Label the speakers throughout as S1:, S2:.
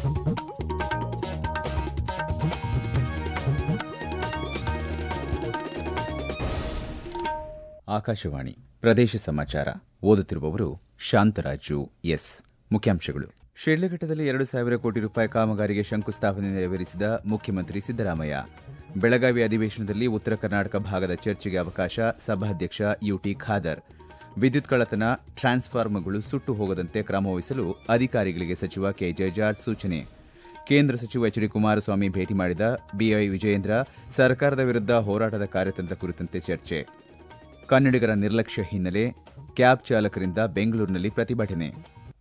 S1: ಆಕಾಶವಾಣಿ ಪ್ರದೇಶ ಸಮಾಚಾರ ಓದುತ್ತಿರುವವರು ಶಾಂತರಾಜು ಎಸ್ ಮುಖ್ಯಾಂಶಗಳು ಶಿಡ್ಲಘಟ್ಟದಲ್ಲಿ ಎರಡು ಸಾವಿರ ಕೋಟಿ ರೂಪಾಯಿ ಕಾಮಗಾರಿಗೆ ಶಂಕುಸ್ಥಾಪನೆ ನೆರವೇರಿಸಿದ ಮುಖ್ಯಮಂತ್ರಿ ಸಿದ್ದರಾಮಯ್ಯ ಬೆಳಗಾವಿ ಅಧಿವೇಶನದಲ್ಲಿ ಉತ್ತರ ಕರ್ನಾಟಕ ಭಾಗದ ಚರ್ಚೆಗೆ ಅವಕಾಶ ಸಭಾಧ್ಯಕ್ಷ ಯುಟಿ ಖಾದರ್ ವಿದ್ಯುತ್ ಕಳ್ಳತನ ಟ್ರಾನ್ಸ್ಫಾರ್ಮರ್ಗಳು ಸುಟ್ಟು ಹೋಗದಂತೆ ಕ್ರಮ ವಹಿಸಲು ಅಧಿಕಾರಿಗಳಿಗೆ ಸಚಿವ ಕೆ ಜಯಜಾರ್ಜ್ ಸೂಚನೆ ಕೇಂದ್ರ ಸಚಿವ ಎಚ್ ಡಿ ಕುಮಾರಸ್ವಾಮಿ ಭೇಟಿ ಮಾಡಿದ ಬಿಐ ವಿಜಯೇಂದ್ರ ಸರ್ಕಾರದ ವಿರುದ್ಧ ಹೋರಾಟದ ಕಾರ್ಯತಂತ್ರ ಕುರಿತಂತೆ ಚರ್ಚೆ ಕನ್ನಡಿಗರ ನಿರ್ಲಕ್ಷ್ಯ ಹಿನ್ನೆಲೆ ಕ್ಯಾಬ್ ಚಾಲಕರಿಂದ ಬೆಂಗಳೂರಿನಲ್ಲಿ ಪ್ರತಿಭಟನೆ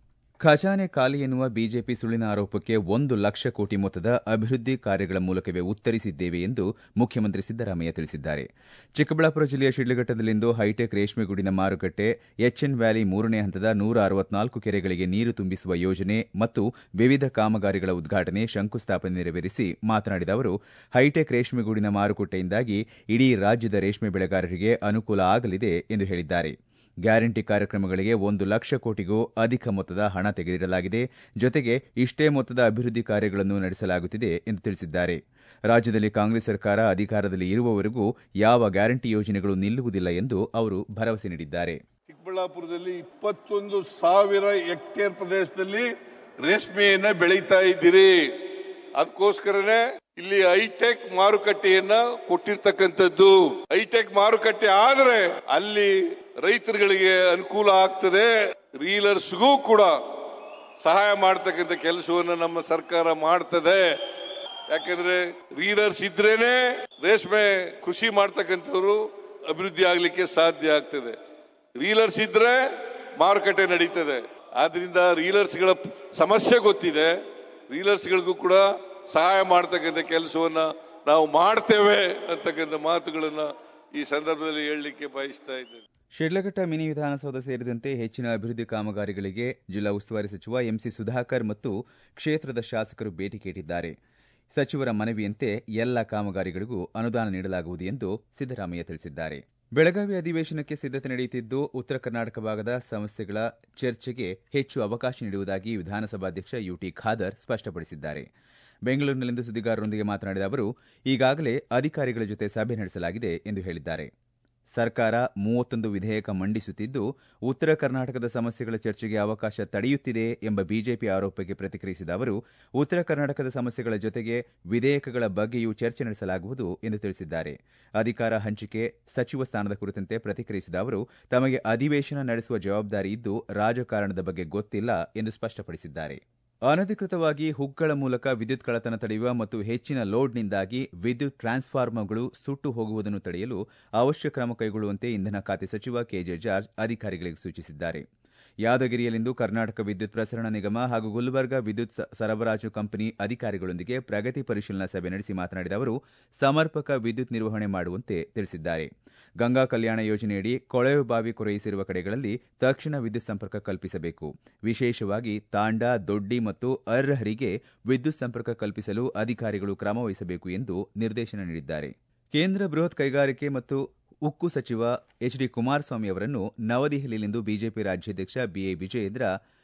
S1: ಖಜಾನೆ ಖಾಲಿ ಎನ್ನುವ ಬಿಜೆಪಿ ಸುಳ್ಳಿನ ಆರೋಪಕ್ಕೆ ಒಂದು ಲಕ್ಷ ಕೋಟಿ ಮೊತ್ತದ ಅಭಿವೃದ್ಧಿ ಕಾರ್ಯಗಳ ಮೂಲಕವೇ ಉತ್ತರಿಸಿದ್ದೇವೆ ಎಂದು ಮುಖ್ಯಮಂತ್ರಿ ಸಿದ್ದರಾಮಯ್ಯ ತಿಳಿಸಿದ್ದಾರೆ ಚಿಕ್ಕಬಳ್ಳಾಪುರ ಜಿಲ್ಲೆಯ ಶಿಡ್ಲಘಟ್ಟದಲ್ಲಿಂದು ಹೈಟೆಕ್ ರೇಷ್ಮೆಗೂಡಿನ ಮಾರುಕಟ್ಟೆ ಎಚ್ಎನ್ ವ್ಯಾಲಿ ಮೂರನೇ ಹಂತದ ನೂರ ಅರವತ್ನಾಲ್ಕು ಕೆರೆಗಳಿಗೆ ನೀರು ತುಂಬಿಸುವ ಯೋಜನೆ ಮತ್ತು ವಿವಿಧ ಕಾಮಗಾರಿಗಳ ಉದ್ಘಾಟನೆ ಶಂಕುಸ್ಥಾಪನೆ ನೆರವೇರಿಸಿ ಮಾತನಾಡಿದ ಅವರು ಹೈಟೆಕ್ ರೇಷ್ಮೆಗೂಡಿನ ಮಾರುಕಟ್ಟೆಯಿಂದಾಗಿ ಇಡೀ ರಾಜ್ಯದ ರೇಷ್ಮೆ ಬೆಳೆಗಾರರಿಗೆ ಅನುಕೂಲ ಆಗಲಿದೆ ಎಂದು ಹೇಳಿದ್ದಾರೆ ಗ್ಯಾರಂಟಿ ಕಾರ್ಯಕ್ರಮಗಳಿಗೆ ಒಂದು ಲಕ್ಷ ಕೋಟಿಗೂ ಅಧಿಕ ಮೊತ್ತದ ಹಣ ತೆಗೆದಿಡಲಾಗಿದೆ ಜೊತೆಗೆ ಇಷ್ಟೇ ಮೊತ್ತದ ಅಭಿವೃದ್ಧಿ ಕಾರ್ಯಗಳನ್ನು ನಡೆಸಲಾಗುತ್ತಿದೆ ಎಂದು ತಿಳಿಸಿದ್ದಾರೆ ರಾಜ್ಯದಲ್ಲಿ ಕಾಂಗ್ರೆಸ್ ಸರ್ಕಾರ ಅಧಿಕಾರದಲ್ಲಿ ಇರುವವರೆಗೂ ಯಾವ ಗ್ಯಾರಂಟಿ ಯೋಜನೆಗಳು ನಿಲ್ಲುವುದಿಲ್ಲ ಎಂದು ಅವರು ಭರವಸೆ ನೀಡಿದ್ದಾರೆ
S2: ಚಿಕ್ಕಬಳ್ಳಾಪುರದಲ್ಲಿ ಇಪ್ಪತ್ತೊಂದು ಸಾವಿರ ಹೆಕ್ಟೇರ್ ಪ್ರದೇಶದಲ್ಲಿ ರೇಷ್ಮೆಯನ್ನ ಬೆಳೀತಾ ಇದ್ದೀರಿ ಅದಕ್ಕೋಸ್ಕರನೇ ಇಲ್ಲಿ ಹೈಟೆಕ್ ಮಾರುಕಟ್ಟೆಯನ್ನ ಕೊಟ್ಟಿರ್ತಕ್ಕಂಥದ್ದು ಹೈಟೆಕ್ ಮಾರುಕಟ್ಟೆ ಆದ್ರೆ ಅಲ್ಲಿ ರೈತರುಗಳಿಗೆ ಅನುಕೂಲ ಆಗ್ತದೆ ರೀಲರ್ಸ್ಗೂ ಕೂಡ ಸಹಾಯ ಮಾಡ್ತಕ್ಕಂಥ ಕೆಲಸವನ್ನು ನಮ್ಮ ಸರ್ಕಾರ ಮಾಡ್ತದೆ ಯಾಕಂದ್ರೆ ರೀಲರ್ಸ್ ಇದ್ರೇನೆ ರೇಷ್ಮೆ ಕೃಷಿ ಮಾಡ್ತಕ್ಕಂಥವ್ರು ಅಭಿವೃದ್ಧಿ ಆಗ್ಲಿಕ್ಕೆ ಸಾಧ್ಯ ಆಗ್ತದೆ ರೀಲರ್ಸ್ ಇದ್ರೆ ಮಾರುಕಟ್ಟೆ ನಡೀತದೆ ಆದ್ರಿಂದ ರೀಲರ್ಸ್ಗಳ ಸಮಸ್ಯೆ ಗೊತ್ತಿದೆ ರೀಲರ್ಸ್ಗಳಿಗೂ ಕೂಡ ಸಹಾಯ ಮಾಡ್ತಕ್ಕಂಥ ಕೆಲಸವನ್ನ ನಾವು ಮಾಡ್ತೇವೆ ಅಂತಕ್ಕಂಥ ಮಾತುಗಳನ್ನ ಈ ಸಂದರ್ಭದಲ್ಲಿ ಹೇಳಲಿಕ್ಕೆ ಬಯಸ್ತಾ ಇದ್ದೇನೆ
S1: ಶಿಡ್ಲಘಟ್ಟ ಮಿನಿ ವಿಧಾನಸೌಧ ಸೇರಿದಂತೆ ಹೆಚ್ಚಿನ ಅಭಿವೃದ್ಧಿ ಕಾಮಗಾರಿಗಳಿಗೆ ಜಿಲ್ಲಾ ಉಸ್ತುವಾರಿ ಸಚಿವ ಎಂಸಿ ಸುಧಾಕರ್ ಮತ್ತು ಕ್ಷೇತ್ರದ ಶಾಸಕರು ಭೇಟಿ ಕೇಟಿದ್ದಾರೆ ಸಚಿವರ ಮನವಿಯಂತೆ ಎಲ್ಲ ಕಾಮಗಾರಿಗಳಿಗೂ ಅನುದಾನ ನೀಡಲಾಗುವುದು ಎಂದು ಸಿದ್ದರಾಮಯ್ಯ ತಿಳಿಸಿದ್ದಾರೆ ಬೆಳಗಾವಿ ಅಧಿವೇಶನಕ್ಕೆ ಸಿದ್ದತೆ ನಡೆಯುತ್ತಿದ್ದು ಉತ್ತರ ಕರ್ನಾಟಕ ಭಾಗದ ಸಮಸ್ಯೆಗಳ ಚರ್ಚೆಗೆ ಹೆಚ್ಚು ಅವಕಾಶ ನೀಡುವುದಾಗಿ ವಿಧಾನಸಭಾಧ್ಯಕ್ಷ ಯುಟಿ ಖಾದರ್ ಸ್ಪಷ್ಟಪಡಿಸಿದ್ದಾರೆ ಬೆಂಗಳೂರಿನಲ್ಲಿಂದು ಸುದ್ದಿಗಾರರೊಂದಿಗೆ ಮಾತನಾಡಿದ ಅವರು ಈಗಾಗಲೇ ಅಧಿಕಾರಿಗಳ ಜೊತೆ ಸಭೆ ನಡೆಸಲಾಗಿದೆ ಎಂದು ಹೇಳಿದ್ದಾರೆ ಸರ್ಕಾರ ಮೂವತ್ತೊಂದು ವಿಧೇಯಕ ಮಂಡಿಸುತ್ತಿದ್ದು ಉತ್ತರ ಕರ್ನಾಟಕದ ಸಮಸ್ಯೆಗಳ ಚರ್ಚೆಗೆ ಅವಕಾಶ ತಡೆಯುತ್ತಿದೆ ಎಂಬ ಬಿಜೆಪಿ ಆರೋಪಕ್ಕೆ ಪ್ರತಿಕ್ರಿಯಿಸಿದ ಅವರು ಉತ್ತರ ಕರ್ನಾಟಕದ ಸಮಸ್ಯೆಗಳ ಜೊತೆಗೆ ವಿಧೇಯಕಗಳ ಬಗ್ಗೆಯೂ ಚರ್ಚೆ ನಡೆಸಲಾಗುವುದು ಎಂದು ತಿಳಿಸಿದ್ದಾರೆ ಅಧಿಕಾರ ಹಂಚಿಕೆ ಸಚಿವ ಸ್ಥಾನದ ಕುರಿತಂತೆ ಪ್ರತಿಕ್ರಿಯಿಸಿದ ಅವರು ತಮಗೆ ಅಧಿವೇಶನ ನಡೆಸುವ ಜವಾಬ್ದಾರಿ ಇದ್ದು ರಾಜಕಾರಣದ ಬಗ್ಗೆ ಗೊತ್ತಿಲ್ಲ ಎಂದು ಸ್ಪಷ್ಟಪಡಿಸಿದ್ದಾರೆ ಅನಧಿಕೃತವಾಗಿ ಹುಗ್ಗಳ ಮೂಲಕ ವಿದ್ಯುತ್ ಕಳ್ಳತನ ತಡೆಯುವ ಮತ್ತು ಹೆಚ್ಚಿನ ಲೋಡ್ನಿಂದಾಗಿ ವಿದ್ಯುತ್ ಟ್ರಾನ್ಸ್ಫಾರ್ಮರ್ಗಳು ಸುಟ್ಟು ಹೋಗುವುದನ್ನು ತಡೆಯಲು ಅವಶ್ಯ ಕ್ರಮ ಕೈಗೊಳ್ಳುವಂತೆ ಇಂಧನ ಖಾತೆ ಸಚಿವ ಕೆಜೆ ಜಾರ್ಜ್ ಅಧಿಕಾರಿಗಳಿಗೆ ಸೂಚಿಸಿದ್ದಾರೆ ಯಾದಗಿರಿಯಲ್ಲಿಂದು ಕರ್ನಾಟಕ ವಿದ್ಯುತ್ ಪ್ರಸರಣ ನಿಗಮ ಹಾಗೂ ಗುಲ್ಬರ್ಗಾ ವಿದ್ಯುತ್ ಸರಬರಾಜು ಕಂಪನಿ ಅಧಿಕಾರಿಗಳೊಂದಿಗೆ ಪ್ರಗತಿ ಪರಿಶೀಲನಾ ಸಭೆ ನಡೆಸಿ ಮಾತನಾಡಿದ ಅವರು ಸಮರ್ಪಕ ವಿದ್ಯುತ್ ನಿರ್ವಹಣೆ ಮಾಡುವಂತೆ ತಿಳಿಸಿದ್ದಾರೆ ಗಂಗಾ ಕಲ್ಯಾಣ ಯೋಜನೆಯಡಿ ಕೊಳವೆ ಬಾವಿ ಕೊರೆಯಿಸಿರುವ ಕಡೆಗಳಲ್ಲಿ ತಕ್ಷಣ ವಿದ್ಯುತ್ ಸಂಪರ್ಕ ಕಲ್ಪಿಸಬೇಕು ವಿಶೇಷವಾಗಿ ತಾಂಡಾ ದೊಡ್ಡಿ ಮತ್ತು ಅರ್ಹರಿಗೆ ವಿದ್ಯುತ್ ಸಂಪರ್ಕ ಕಲ್ಪಿಸಲು ಅಧಿಕಾರಿಗಳು ಕ್ರಮ ವಹಿಸಬೇಕು ಎಂದು ನಿರ್ದೇಶನ ನೀಡಿದ್ದಾರೆ ಕೇಂದ್ರ ಬೃಹತ್ ಕೈಗಾರಿಕೆ ಮತ್ತು ಉಕ್ಕು ಸಚಿವ ಎಚ್ ಡಿ ಕುಮಾರಸ್ವಾಮಿ ಅವರನ್ನು ನವದೆಹಲಿಯಲ್ಲಿಂದು ಬಿಜೆಪಿ ರಾಜ್ಯಾಧ್ಯಕ್ಷ ಬಿಎ ವಿಜಯೇಂದ್ರ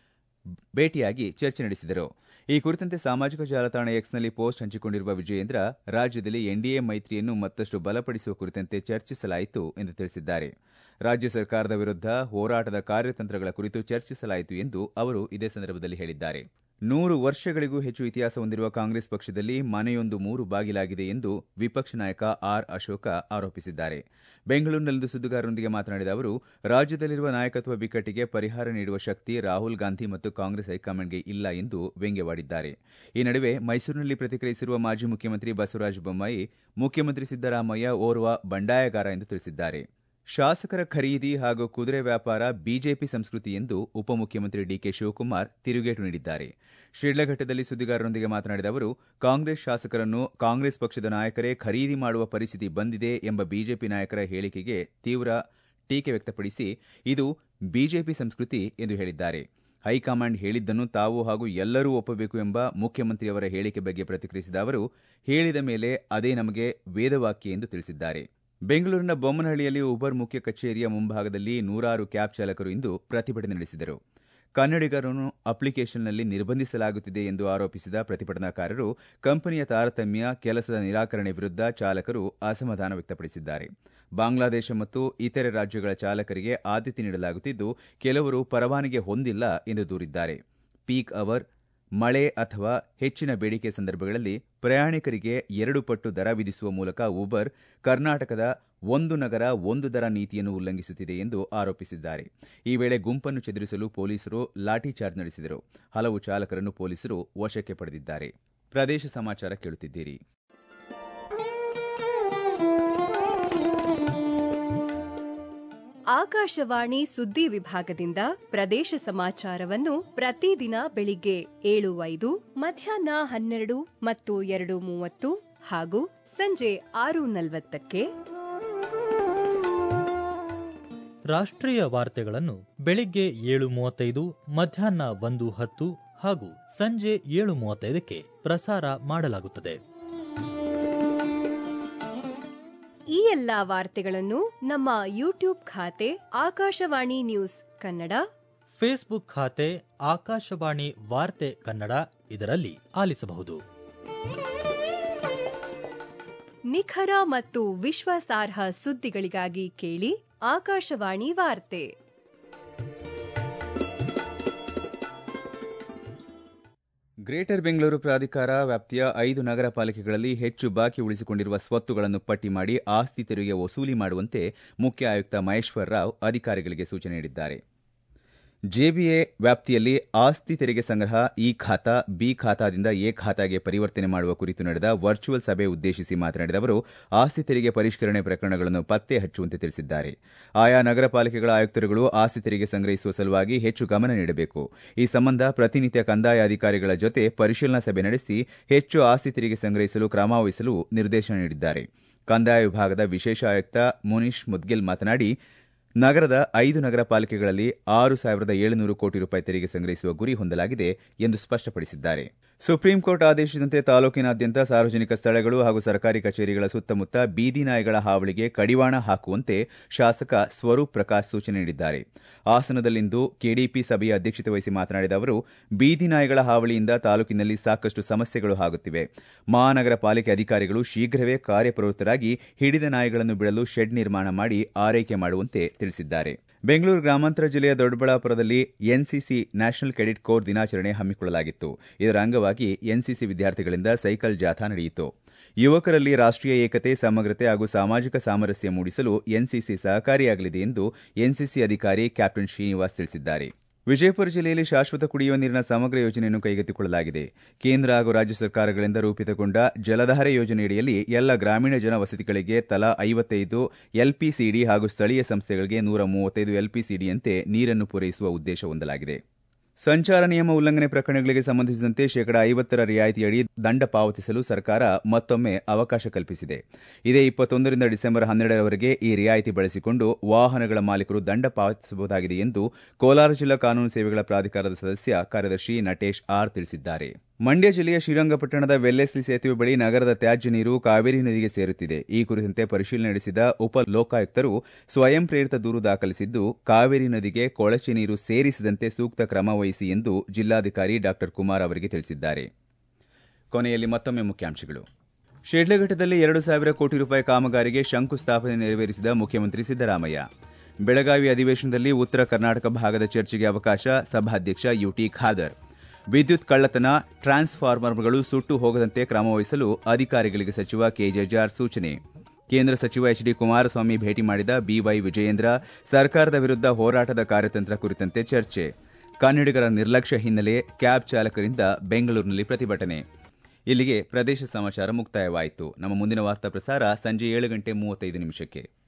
S1: ಭೇಟಿಯಾಗಿ ಚರ್ಚೆ ನಡೆಸಿದರು ಈ ಕುರಿತಂತೆ ಸಾಮಾಜಿಕ ಜಾಲತಾಣ ಎಕ್ಸ್ನಲ್ಲಿ ಪೋಸ್ಟ್ ಹಂಚಿಕೊಂಡಿರುವ ವಿಜಯೇಂದ್ರ ರಾಜ್ಯದಲ್ಲಿ ಎನ್ಡಿಎ ಮೈತ್ರಿಯನ್ನು ಮತ್ತಷ್ಟು ಬಲಪಡಿಸುವ ಕುರಿತಂತೆ ಚರ್ಚಿಸಲಾಯಿತು ಎಂದು ತಿಳಿಸಿದ್ದಾರೆ ರಾಜ್ಯ ಸರ್ಕಾರದ ವಿರುದ್ಧ ಹೋರಾಟದ ಕಾರ್ಯತಂತ್ರಗಳ ಕುರಿತು ಚರ್ಚಿಸಲಾಯಿತು ಎಂದು ಅವರು ಇದೇ ಸಂದರ್ಭದಲ್ಲಿ ಹೇಳಿದ್ದಾರೆ ನೂರು ವರ್ಷಗಳಿಗೂ ಹೆಚ್ಚು ಇತಿಹಾಸ ಹೊಂದಿರುವ ಕಾಂಗ್ರೆಸ್ ಪಕ್ಷದಲ್ಲಿ ಮನೆಯೊಂದು ಮೂರು ಬಾಗಿಲಾಗಿದೆ ಎಂದು ವಿಪಕ್ಷ ನಾಯಕ ಆರ್ ಅಶೋಕ ಆರೋಪಿಸಿದ್ದಾರೆ ಬೆಂಗಳೂರಿನಲ್ಲಿಂದು ಸುದ್ದಿಗಾರರೊಂದಿಗೆ ಮಾತನಾಡಿದ ಅವರು ರಾಜ್ಯದಲ್ಲಿರುವ ನಾಯಕತ್ವ ಬಿಕ್ಕಟ್ಟಿಗೆ ಪರಿಹಾರ ನೀಡುವ ಶಕ್ತಿ ರಾಹುಲ್ ಗಾಂಧಿ ಮತ್ತು ಕಾಂಗ್ರೆಸ್ ಹೈಕಮಾಂಡ್ಗೆ ಇಲ್ಲ ಎಂದು ವ್ಯಂಗ್ಯವಾಡಿದ್ದಾರೆ ಈ ನಡುವೆ ಮೈಸೂರಿನಲ್ಲಿ ಪ್ರತಿಕ್ರಿಯಿಸಿರುವ ಮಾಜಿ ಮುಖ್ಯಮಂತ್ರಿ ಬಸವರಾಜ ಬೊಮ್ಮಾಯಿ ಮುಖ್ಯಮಂತ್ರಿ ಸಿದ್ದರಾಮಯ್ಯ ಓರ್ವ ಬಂಡಾಯಗಾರ ಎಂದು ತಿಳಿಸಿದ್ದಾರೆ ಶಾಸಕರ ಖರೀದಿ ಹಾಗೂ ಕುದುರೆ ವ್ಯಾಪಾರ ಬಿಜೆಪಿ ಸಂಸ್ಕೃತಿ ಎಂದು ಉಪಮುಖ್ಯಮಂತ್ರಿ ಡಿಕೆ ಶಿವಕುಮಾರ್ ತಿರುಗೇಟು ನೀಡಿದ್ದಾರೆ ಶಿಡ್ಲಘಟ್ಟದಲ್ಲಿ ಸುದ್ದಿಗಾರರೊಂದಿಗೆ ಮಾತನಾಡಿದ ಅವರು ಕಾಂಗ್ರೆಸ್ ಶಾಸಕರನ್ನು ಕಾಂಗ್ರೆಸ್ ಪಕ್ಷದ ನಾಯಕರೇ ಖರೀದಿ ಮಾಡುವ ಪರಿಸ್ಥಿತಿ ಬಂದಿದೆ ಎಂಬ ಬಿಜೆಪಿ ನಾಯಕರ ಹೇಳಿಕೆಗೆ ತೀವ್ರ ಟೀಕೆ ವ್ಯಕ್ತಪಡಿಸಿ ಇದು ಬಿಜೆಪಿ ಸಂಸ್ಕೃತಿ ಎಂದು ಹೇಳಿದ್ದಾರೆ ಹೈಕಮಾಂಡ್ ಹೇಳಿದ್ದನ್ನು ತಾವು ಹಾಗೂ ಎಲ್ಲರೂ ಒಪ್ಪಬೇಕು ಎಂಬ ಮುಖ್ಯಮಂತ್ರಿಯವರ ಹೇಳಿಕೆ ಬಗ್ಗೆ ಪ್ರತಿಕ್ರಿಯಿಸಿದ ಅವರು ಹೇಳಿದ ಮೇಲೆ ಅದೇ ನಮಗೆ ವೇದವಾಕ್ಯ ಎಂದು ತಿಳಿಸಿದ್ದಾರೆ ಬೆಂಗಳೂರಿನ ಬೊಮ್ಮನಹಳ್ಳಿಯಲ್ಲಿ ಉಬರ್ ಮುಖ್ಯ ಕಚೇರಿಯ ಮುಂಭಾಗದಲ್ಲಿ ನೂರಾರು ಕ್ಯಾಬ್ ಚಾಲಕರು ಇಂದು ಪ್ರತಿಭಟನೆ ನಡೆಸಿದರು ಕನ್ನಡಿಗರನ್ನು ಅಪ್ಲಿಕೇಶನ್ನಲ್ಲಿ ನಿರ್ಬಂಧಿಸಲಾಗುತ್ತಿದೆ ಎಂದು ಆರೋಪಿಸಿದ ಪ್ರತಿಭಟನಾಕಾರರು ಕಂಪನಿಯ ತಾರತಮ್ಯ ಕೆಲಸದ ನಿರಾಕರಣೆ ವಿರುದ್ಧ ಚಾಲಕರು ಅಸಮಾಧಾನ ವ್ಯಕ್ತಪಡಿಸಿದ್ದಾರೆ ಬಾಂಗ್ಲಾದೇಶ ಮತ್ತು ಇತರೆ ರಾಜ್ಯಗಳ ಚಾಲಕರಿಗೆ ಆದ್ಯತೆ ನೀಡಲಾಗುತ್ತಿದ್ದು ಕೆಲವರು ಪರವಾನಗಿ ಹೊಂದಿಲ್ಲ ಎಂದು ದೂರಿದ್ದಾರೆ ಪೀಕ್ ಅವರ್ ಮಳೆ ಅಥವಾ ಹೆಚ್ಚಿನ ಬೇಡಿಕೆ ಸಂದರ್ಭಗಳಲ್ಲಿ ಪ್ರಯಾಣಿಕರಿಗೆ ಎರಡು ಪಟ್ಟು ದರ ವಿಧಿಸುವ ಮೂಲಕ ಉಬರ್ ಕರ್ನಾಟಕದ ಒಂದು ನಗರ ಒಂದು ದರ ನೀತಿಯನ್ನು ಉಲ್ಲಂಘಿಸುತ್ತಿದೆ ಎಂದು ಆರೋಪಿಸಿದ್ದಾರೆ ಈ ವೇಳೆ ಗುಂಪನ್ನು ಚೆದುರಿಸಲು ಪೊಲೀಸರು ಲಾಠಿಚಾರ್ಜ್ ನಡೆಸಿದರು ಹಲವು ಚಾಲಕರನ್ನು ಪೊಲೀಸರು ವಶಕ್ಕೆ ಪಡೆದಿದ್ದಾರೆ ಪ್ರದೇಶ ಸಮಾಚಾರ ಕೇಳುತ್ತಿದ್ದೀರಿ
S3: ಆಕಾಶವಾಣಿ ಸುದ್ದಿ ವಿಭಾಗದಿಂದ ಪ್ರದೇಶ ಸಮಾಚಾರವನ್ನು ಪ್ರತಿದಿನ ಬೆಳಿಗ್ಗೆ ಏಳು ಐದು ಮಧ್ಯಾಹ್ನ ಹನ್ನೆರಡು ಮತ್ತು ಎರಡು ಮೂವತ್ತು ಹಾಗೂ ಸಂಜೆ ಆರು ನಲವತ್ತಕ್ಕೆ
S4: ರಾಷ್ಟ್ರೀಯ ವಾರ್ತೆಗಳನ್ನು ಬೆಳಿಗ್ಗೆ ಏಳು ಮೂವತ್ತೈದು ಮಧ್ಯಾಹ್ನ ಒಂದು ಹತ್ತು ಹಾಗೂ ಸಂಜೆ ಏಳು ಮೂವತ್ತೈದಕ್ಕೆ ಪ್ರಸಾರ ಮಾಡಲಾಗುತ್ತದೆ
S3: ಈ ಎಲ್ಲಾ ವಾರ್ತೆಗಳನ್ನು ನಮ್ಮ ಯೂಟ್ಯೂಬ್ ಖಾತೆ ಆಕಾಶವಾಣಿ ನ್ಯೂಸ್ ಕನ್ನಡ
S4: ಫೇಸ್ಬುಕ್ ಖಾತೆ ಆಕಾಶವಾಣಿ ವಾರ್ತೆ ಕನ್ನಡ ಇದರಲ್ಲಿ ಆಲಿಸಬಹುದು
S3: ನಿಖರ ಮತ್ತು ವಿಶ್ವಾಸಾರ್ಹ ಸುದ್ದಿಗಳಿಗಾಗಿ ಕೇಳಿ ಆಕಾಶವಾಣಿ ವಾರ್ತೆ
S1: ಗ್ರೇಟರ್ ಬೆಂಗಳೂರು ಪ್ರಾಧಿಕಾರ ವ್ಯಾಪ್ತಿಯ ಐದು ನಗರ ಪಾಲಿಕೆಗಳಲ್ಲಿ ಹೆಚ್ಚು ಬಾಕಿ ಉಳಿಸಿಕೊಂಡಿರುವ ಸ್ವತ್ತುಗಳನ್ನು ಪಟ್ಟಿ ಮಾಡಿ ಆಸ್ತಿ ತೆರಿಗೆ ವಸೂಲಿ ಮಾಡುವಂತೆ ಮುಖ್ಯ ಆಯುಕ್ತ ಮಹೇಶ್ವರ್ ರಾವ್ ಅಧಿಕಾರಿಗಳಿಗೆ ಸೂಚನೆ ನೀಡಿದ್ದಾರೆ ಜೆಬಿಎ ವ್ಯಾಪ್ತಿಯಲ್ಲಿ ಆಸ್ತಿ ತೆರಿಗೆ ಸಂಗ್ರಹ ಇ ಖಾತಾ ಬಿ ಖಾತಾದಿಂದ ಎ ಖಾತಾಗೆ ಪರಿವರ್ತನೆ ಮಾಡುವ ಕುರಿತು ನಡೆದ ವರ್ಚುವಲ್ ಸಭೆ ಉದ್ದೇಶಿಸಿ ಮಾತನಾಡಿದ ಅವರು ಆಸ್ತಿ ತೆರಿಗೆ ಪರಿಷ್ಕರಣೆ ಪ್ರಕರಣಗಳನ್ನು ಪತ್ತೆ ಹಚ್ಚುವಂತೆ ತಿಳಿಸಿದ್ದಾರೆ ಆಯಾ ನಗರ ಪಾಲಿಕೆಗಳ ಆಯುಕ್ತರುಗಳು ಆಸ್ತಿ ತೆರಿಗೆ ಸಂಗ್ರಹಿಸುವ ಸಲುವಾಗಿ ಹೆಚ್ಚು ಗಮನ ನೀಡಬೇಕು ಈ ಸಂಬಂಧ ಪ್ರತಿನಿತ್ಯ ಕಂದಾಯ ಅಧಿಕಾರಿಗಳ ಜೊತೆ ಪರಿಶೀಲನಾ ಸಭೆ ನಡೆಸಿ ಹೆಚ್ಚು ಆಸ್ತಿ ತೆರಿಗೆ ಸಂಗ್ರಹಿಸಲು ಕ್ರಮ ವಹಿಸಲು ನಿರ್ದೇಶನ ನೀಡಿದ್ದಾರೆ ಕಂದಾಯ ವಿಭಾಗದ ವಿಶೇಷ ಆಯುಕ್ತ ಮುನೀಶ್ ಮುದ್ಗಿಲ್ ಮಾತನಾಡಿ ನಗರದ ಐದು ನಗರ ಪಾಲಿಕೆಗಳಲ್ಲಿ ಆರು ಸಾವಿರದ ಏಳುನೂರು ಕೋಟಿ ರೂಪಾಯಿ ತೆರಿಗೆ ಸಂಗ್ರಹಿಸುವ ಗುರಿ ಹೊಂದಲಾಗಿದೆ ಎಂದು ಸ್ಪಷ್ಟಪಡಿಸಿದ್ದಾರೆ ಸುಪ್ರೀಂ ಕೋರ್ಟ್ ಆದೇಶದಂತೆ ತಾಲೂಕಿನಾದ್ಯಂತ ಸಾರ್ವಜನಿಕ ಸ್ಥಳಗಳು ಹಾಗೂ ಸರ್ಕಾರಿ ಕಚೇರಿಗಳ ಸುತ್ತಮುತ್ತ ಬೀದಿ ನಾಯಿಗಳ ಹಾವಳಿಗೆ ಕಡಿವಾಣ ಹಾಕುವಂತೆ ಶಾಸಕ ಸ್ವರೂಪ್ ಪ್ರಕಾಶ್ ಸೂಚನೆ ನೀಡಿದ್ದಾರೆ ಹಾಸನದಲ್ಲಿಂದು ಕೆಡಿಪಿ ಸಭೆಯ ಅಧ್ಯಕ್ಷತೆ ವಹಿಸಿ ಮಾತನಾಡಿದ ಅವರು ಬೀದಿ ನಾಯಿಗಳ ಹಾವಳಿಯಿಂದ ತಾಲೂಕಿನಲ್ಲಿ ಸಾಕಷ್ಟು ಸಮಸ್ಯೆಗಳು ಆಗುತ್ತಿವೆ ಮಹಾನಗರ ಪಾಲಿಕೆ ಅಧಿಕಾರಿಗಳು ಶೀಘ್ರವೇ ಕಾರ್ಯಪ್ರವೃತ್ತರಾಗಿ ಹಿಡಿದ ನಾಯಿಗಳನ್ನು ಬಿಡಲು ಶೆಡ್ ನಿರ್ಮಾಣ ಮಾಡಿ ಆರೈಕೆ ಮಾಡುವಂತೆ ತಿಳಿಸಿದ್ದಾರೆ ಬೆಂಗಳೂರು ಗ್ರಾಮಾಂತರ ಜಿಲ್ಲೆಯ ದೊಡ್ಡಬಳ್ಳಾಪುರದಲ್ಲಿ ಎನ್ಸಿಸಿ ನ್ಯಾಷನಲ್ ಕೆಡೆಟ್ ಕೋರ್ ದಿನಾಚರಣೆ ಹಮ್ಮಿಕೊಳ್ಳಲಾಗಿತ್ತು ಇದರ ಅಂಗವಾಗಿ ಎನ್ಸಿಸಿ ವಿದ್ಯಾರ್ಥಿಗಳಿಂದ ಸೈಕಲ್ ಜಾಥಾ ನಡೆಯಿತು ಯುವಕರಲ್ಲಿ ರಾಷ್ಟೀಯ ಏಕತೆ ಸಮಗ್ರತೆ ಹಾಗೂ ಸಾಮಾಜಿಕ ಸಾಮರಸ್ಯ ಮೂಡಿಸಲು ಎನ್ಸಿಸಿ ಸಹಕಾರಿಯಾಗಲಿದೆ ಎಂದು ಎನ್ಸಿಸಿ ಅಧಿಕಾರಿ ಕ್ಯಾಪ್ಟನ್ ಶ್ರೀನಿವಾಸ್ ತಿಳಿಸಿದ್ದಾರೆ ವಿಜಯಪುರ ಜಿಲ್ಲೆಯಲ್ಲಿ ಶಾಶ್ವತ ಕುಡಿಯುವ ನೀರಿನ ಸಮಗ್ರ ಯೋಜನೆಯನ್ನು ಕೈಗೆತ್ತಿಕೊಳ್ಳಲಾಗಿದೆ ಕೇಂದ್ರ ಹಾಗೂ ರಾಜ್ಯ ಸರ್ಕಾರಗಳಿಂದ ರೂಪಿತಗೊಂಡ ಜಲಧಾರೆ ಯೋಜನೆಯಡಿಯಲ್ಲಿ ಎಲ್ಲ ಗ್ರಾಮೀಣ ಜನ ವಸತಿಗಳಿಗೆ ತಲಾ ಐವತ್ತೈದು ಎಲ್ಪಿಸಿಡಿ ಹಾಗೂ ಸ್ಥಳೀಯ ಸಂಸ್ಥೆಗಳಿಗೆ ನೂರ ಮೂವತ್ತೈದು ಎಲ್ಪಿಸಿಡಿಯಂತೆ ನೀರನ್ನು ಪೂರೈಸುವ ಉದ್ದೇಶ ಹೊಂದಲಾಗಿದೆ ಸಂಚಾರ ನಿಯಮ ಉಲ್ಲಂಘನೆ ಪ್ರಕರಣಗಳಿಗೆ ಸಂಬಂಧಿಸಿದಂತೆ ಶೇಕಡಾ ಐವತ್ತರ ರಿಯಾಯಿತಿಯಡಿ ದಂಡ ಪಾವತಿಸಲು ಸರ್ಕಾರ ಮತ್ತೊಮ್ಮೆ ಅವಕಾಶ ಕಲ್ಪಿಸಿದೆ ಇದೇ ಇಪ್ಪತ್ತೊಂದರಿಂದ ಡಿಸೆಂಬರ್ ಹನ್ನೆರಡರವರೆಗೆ ಈ ರಿಯಾಯಿತಿ ಬಳಸಿಕೊಂಡು ವಾಹನಗಳ ಮಾಲೀಕರು ದಂಡ ಪಾವತಿಸಬಹುದಾಗಿದೆ ಎಂದು ಕೋಲಾರ ಜಿಲ್ಲಾ ಕಾನೂನು ಸೇವೆಗಳ ಪ್ರಾಧಿಕಾರದ ಸದಸ್ಯ ಕಾರ್ಯದರ್ಶಿ ನಟೇಶ್ ಆರ್ ತಿಳಿಸಿದ್ದಾರೆ ಮಂಡ್ಯ ಜಿಲ್ಲೆಯ ಶ್ರೀರಂಗಪಟ್ಟಣದ ವೆಲ್ಲೆಸ್ಲಿ ಸೇತುವೆ ಬಳಿ ನಗರದ ತ್ಯಾಜ್ಯ ನೀರು ಕಾವೇರಿ ನದಿಗೆ ಸೇರುತ್ತಿದೆ ಈ ಕುರಿತಂತೆ ಪರಿಶೀಲನೆ ನಡೆಸಿದ ಉಪ ಲೋಕಾಯುಕ್ತರು ಸ್ವಯಂ ಪ್ರೇರಿತ ದೂರು ದಾಖಲಿಸಿದ್ದು ಕಾವೇರಿ ನದಿಗೆ ಕೊಳಚೆ ನೀರು ಸೇರಿಸದಂತೆ ಸೂಕ್ತ ಕ್ರಮ ವಹಿಸಿ ಎಂದು ಜಿಲ್ಲಾಧಿಕಾರಿ ಡಾ ಕುಮಾರ್ ಅವರಿಗೆ ತಿಳಿಸಿದ್ದಾರೆ ಕೊನೆಯಲ್ಲಿ ಮತ್ತೊಮ್ಮೆ ಮುಖ್ಯಾಂಶಗಳು ಶಿಡ್ಲಘಟ್ಟದಲ್ಲಿ ಎರಡು ಸಾವಿರ ಕೋಟಿ ರೂಪಾಯಿ ಕಾಮಗಾರಿಗೆ ಶಂಕುಸ್ಥಾಪನೆ ನೆರವೇರಿಸಿದ ಮುಖ್ಯಮಂತ್ರಿ ಸಿದ್ದರಾಮಯ್ಯ ಬೆಳಗಾವಿ ಅಧಿವೇಶನದಲ್ಲಿ ಉತ್ತರ ಕರ್ನಾಟಕ ಭಾಗದ ಚರ್ಚೆಗೆ ಅವಕಾಶ ಸಭಾಧ್ಯಕ್ಷ ಯುಟಿ ಖಾದರ್ ವಿದ್ಯುತ್ ಕಳ್ಳತನ ಟ್ರಾನ್ಸ್ಫಾರ್ಮರ್ಗಳು ಸುಟ್ಟು ಹೋಗದಂತೆ ಕ್ರಮ ವಹಿಸಲು ಅಧಿಕಾರಿಗಳಿಗೆ ಸಚಿವ ಕೆಜೆಜಾರ್ ಸೂಚನೆ ಕೇಂದ್ರ ಸಚಿವ ಎಚ್ ಡಿ ಕುಮಾರಸ್ವಾಮಿ ಭೇಟಿ ಮಾಡಿದ ಬಿವೈ ವಿಜಯೇಂದ್ರ ಸರ್ಕಾರದ ವಿರುದ್ಧ ಹೋರಾಟದ ಕಾರ್ಯತಂತ್ರ ಕುರಿತಂತೆ ಚರ್ಚೆ ಕನ್ನಡಿಗರ ನಿರ್ಲಕ್ಷ್ಯ ಹಿನ್ನೆಲೆ ಕ್ಯಾಬ್ ಚಾಲಕರಿಂದ ಬೆಂಗಳೂರಿನಲ್ಲಿ ಪ್ರತಿಭಟನೆ ಇಲ್ಲಿಗೆ ಪ್ರದೇಶ ಸಮಾಚಾರ ಮುಕ್ತಾಯವಾಯಿತು ನಮ್ಮ ಮುಂದಿನ ವಾರ್ತಾ ಪ್ರಸಾರ ಸಂಜೆ ಏಳು ಗಂಟೆ ಮೂವತ್ತೈದು ನಿಮಿಷಕ್ಕೆ